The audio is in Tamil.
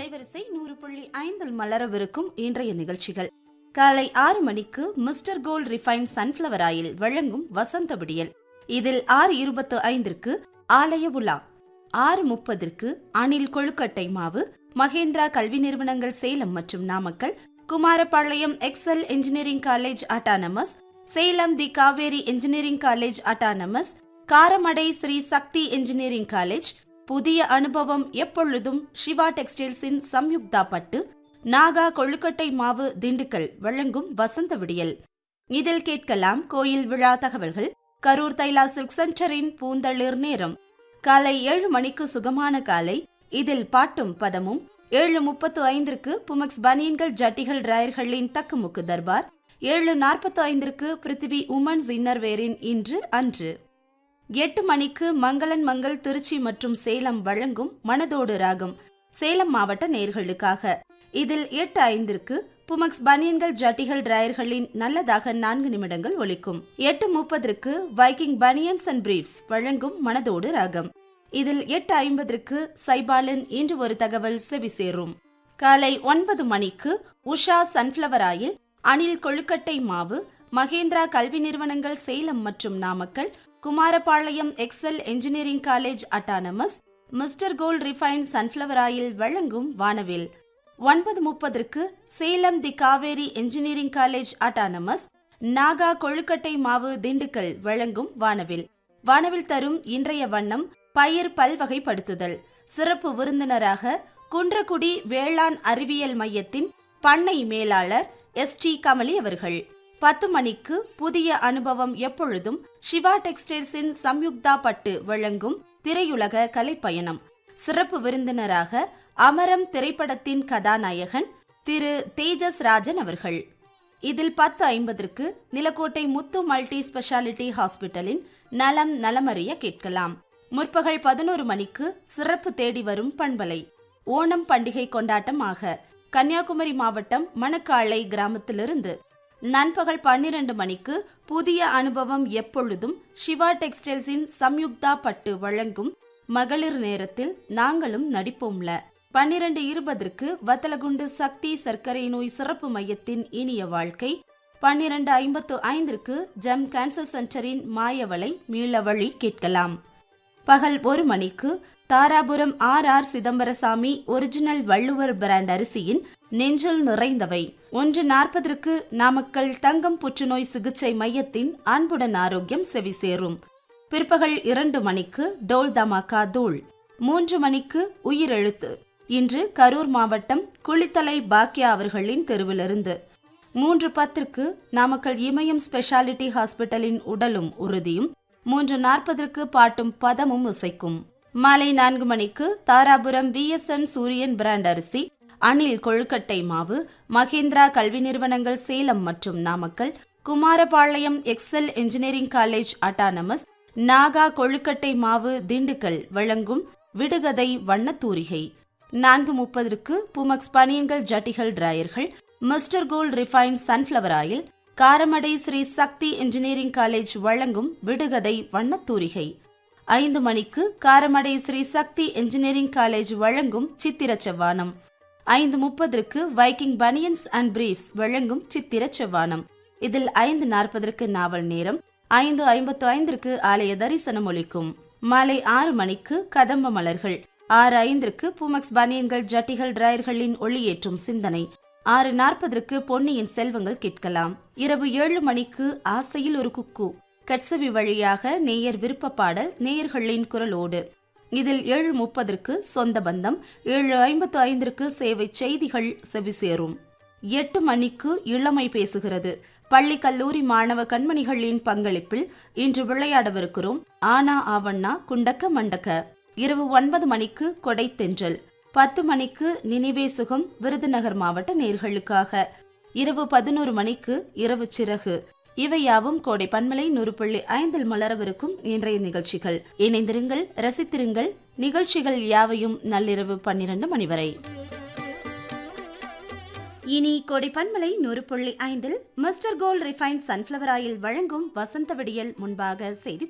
அலைவரிசை நூறு புள்ளி ஐந்தில் மலரவிருக்கும் இன்றைய நிகழ்ச்சிகள் காலை ஆறு மணிக்கு mister gold refine sunflower oil வழங்கும் வசந்த விடியல் இதில் ஆறு இருபத்து ஐந்திற்கு ஆலய உலா ஆறு முப்பதற்கு அணில் கொழுக்கட்டை மாவு மகேந்திரா கல்வி நிறுவனங்கள் சேலம் மற்றும் Namakkal Kumarapalayam excel engineering college autonomous Salem the Kaveri engineering college autonomous Karamadai Sri Sakthi engineering college புதிய அனுபவம் எப்பொழுதும் சிவா டெக்ஸ்டைல்ஸின் சம்யுக்தா பட்டு நாகா கொழுக்கட்டை மாவு திண்டுக்கல் வழங்கும் வசந்த விடியல் இதில் கேட்கலாம் கோயில் விழா தகவல்கள் கரூர் தைலா சில்க் சென்டரின் பூந்தளிர் நேரம் காலை ஏழு மணிக்கு சுகமான காலை இதில் பாட்டும் பதமும் ஏழு முப்பத்து ஐந்திற்கு புமக்ஸ் பனியன்கள் ஜட்டிகள் ராயர்களின் தக்குமுக்கு தர்பார் ஏழு நாற்பத்து ஐந்திற்கு பிருத்திவி உமன்ஸ் இன்னர்வேரின் இன்று அன்று எட்டு மணிக்கு மங்களன் மங்கள் திருச்சி மற்றும் சேலம் வழங்கும் மனதோடு ராகம் சேலம் மாவட்ட நேர்களுக்காக இதில் எட்டு ஐந்திற்கு புமக்ஸ் பனியன்கள் ஜட்டிகள் டிராயர்களின் நல்லதாக நான்கு நிமிடங்கள் ஒலிக்கும் எட்டு முப்பதற்கு வைக்கிங் பனியன்ஸ் அண்ட் பிரீஃப்ஸ் வழங்கும் மனதோடு ராகம் இதில் எட்டு ஐம்பதற்கு சைபாலன் இன்று ஒரு தகவல் செவி சேரும் காலை ஒன்பது மணிக்கு உஷா சன்ஃபிளவர் ஆயில் அணில் கொழுக்கட்டை மாவு மகேந்திரா கல்வி நிறுவனங்கள் சேலம் மற்றும் Namakkal Kumarapalayam excel engineering college autonomous mister gold refine sunflower oil வழங்கும் வானவில் ஒன்பது முப்பதற்கு Salem the Kaveri engineering college autonomous Naga கொழுக்கட்டை மாவு திண்டுக்கல் வழங்கும் வானவில் வானவில் தரும் இன்றைய வண்ணம் பயிர் பல்வகைப்படுத்துதல் சிறப்பு விருந்தினராக குன்றக்குடி வேளாண் அறிவியல் மையத்தின் பண்ணை மேலாளர் எஸ் டி கமலி அவர்கள் பத்து மணிக்கு புதிய அனுபவம் எப்பொழுதும் சிவா டெக்ஸ்டைல்ஸின் சம்யுக்தா பட்டு வழங்கும் திரையுலக கலைப்பயணம் சிறப்பு விருந்தினராக அமரம் திரைப்படத்தின் கதாநாயகன் திரு தேஜஸ் ராஜன் அவர்கள் இதில் பத்து ஐம்பதற்கு நிலக்கோட்டை முத்து மல்டி ஸ்பெஷாலிட்டி ஹாஸ்பிட்டலின் நலம் நலமறிய கேட்கலாம் முற்பகல் பதினோரு மணிக்கு சிறப்பு தேடி வரும் பண்பலை ஓணம் பண்டிகை கொண்டாட்டமாக கன்னியாகுமரி மாவட்டம் மணக்காளை கிராமத்திலிருந்து நண்பகல் பன்னிரண்டு மணிக்கு புதிய அனுபவம் எப்பொழுதும் சிவா டெக்ஸ்டைல்ஸின் சம்யுக்தா பட்டு வழங்கும் மகளிர் நேரத்தில் நாங்களும் நடிப்போம்ல பன்னிரண்டு இருபதற்கு வத்தலகுண்டு சக்தி சர்க்கரை நோய் சிறப்பு மையத்தின் இனிய வாழ்க்கை பன்னிரண்டு ஐம்பத்து ஐந்திற்கு ஜெம் கேன்சர் சென்டரின் மாயவளை மீளவழி கேட்கலாம் பகல் ஒரு மணிக்கு Dharapuram R R Chidambarasamy original Valluvar brand அரிசியின் நெஞ்சில் நிறைந்தவை ஒன்று நாற்பதற்கு நாமக்கல் தங்கம் புற்றுநோய் சிகிச்சை மையத்தின் அன்புடன் ஆரோக்கியம் செவி சேரும் பிற்பகல் இரண்டு மணிக்கு டோல் தமாக்கா தூள் மூன்று மணிக்கு உயிரெழுத்து இன்று கரூர் மாவட்டம் குளித்தலை பாக்கியா அவர்களின் தெருவிலிருந்து மூன்று பத்திற்கு நாமக்கல் இமயம் ஸ்பெஷாலிட்டி ஹாஸ்பிட்டலின் உடலும் உறுதியும் மூன்று நாற்பதற்கு பாட்டும் பதமும் இசைக்கும் மாலை நான்கு மணிக்கு தாராபுரம் விஎஸ்என் சூரியன் பிராண்ட் அரிசி அணில் கொழுக்கட்டை மாவு மகேந்திரா கல்வி நிறுவனங்கள் சேலம் மற்றும் Namakkal Kumarapalayam excel engineering college autonomous Naga கொழுக்கட்டை மாவு திண்டுக்கல் வழங்கும் விடுகதை வண்ணத்தூரிகை நான்கு முப்பதற்கு புமக்ஸ் பனியன்கள் ஜட்டிகள் டிராயர்கள் mister gold refine sunflower oil Karamadai Sri Sakthi engineering college வழங்கும் விடுகதை வண்ணத்தூரிகை ஐந்து மணிக்கு காரமடை ஸ்ரீ சக்தி இன்ஜினியரிங் காலேஜ் வழங்கும் சித்திர செவ்வானம் ஐந்து முப்பதற்கு வைக்கிங் பனியன்ஸ் அண்ட் பிரீஃப்ஸ் வழங்கும் சித்திர செவ்வானம் இதில் ஐந்து நாற்பதற்கு நாவல் நேரம் ஐந்து ஐம்பத்து ஐந்திற்கு ஆலய தரிசனம் ஒலிக்கும் மாலை ஆறு மணிக்கு கதம்ப மலர்கள் ஆறு ஐந்திற்கு புமக்ஸ் பனியன்கள் ஜட்டிகள் டிராயர்களின் ஒளியேற்றும் சிந்தனை ஆறு நாற்பதற்கு பொன்னியின் செல்வங்கள் கேட்கலாம் இரவு ஏழு மணிக்கு ஆசையில் ஒரு குக்கு கட்சவி வழியாக நேயர் விருப்ப பாடல் நேயர்களின் குரலோடு இதில் ஏழு முப்பதற்கு சொந்த பந்தம் ஏழு ஐம்பத்து ஐந்திற்கு சேவை செய்திகள் செவிசேரும் எட்டு மணிக்கு இளமை பேசுகிறது பள்ளி கல்லூரி மாணவ கண்மணிகளின் பங்களிப்பில் இன்று விளையாடவிருக்கிறோம் ஆனா ஆவண்ணா குண்டக்க மண்டக்க இரவு ஒன்பது மணிக்கு கொடை தென்றல் பத்து மணிக்கு நினைவே சுகம் விருதுநகர் மாவட்ட நேர்களுக்காக இரவு பதினோரு மணிக்கு இரவு சிறகு இவையாவும் கோடை பன்மலை நூறு புள்ளி ஐந்தில் மலரவிருக்கும் இன்றைய நிகழ்ச்சிகள் இணைந்திருங்கள் ரசித்திருங்கள் நிகழ்ச்சிகள் யாவையும் நள்ளிரவு பன்னிரண்டு மணி வரை இனி கோடை பன்மலை நூறு புள்ளி ஐந்தில் mister gold refine sunflower oil வழங்கும் வசந்த விடியல் முன்பாக செய்தி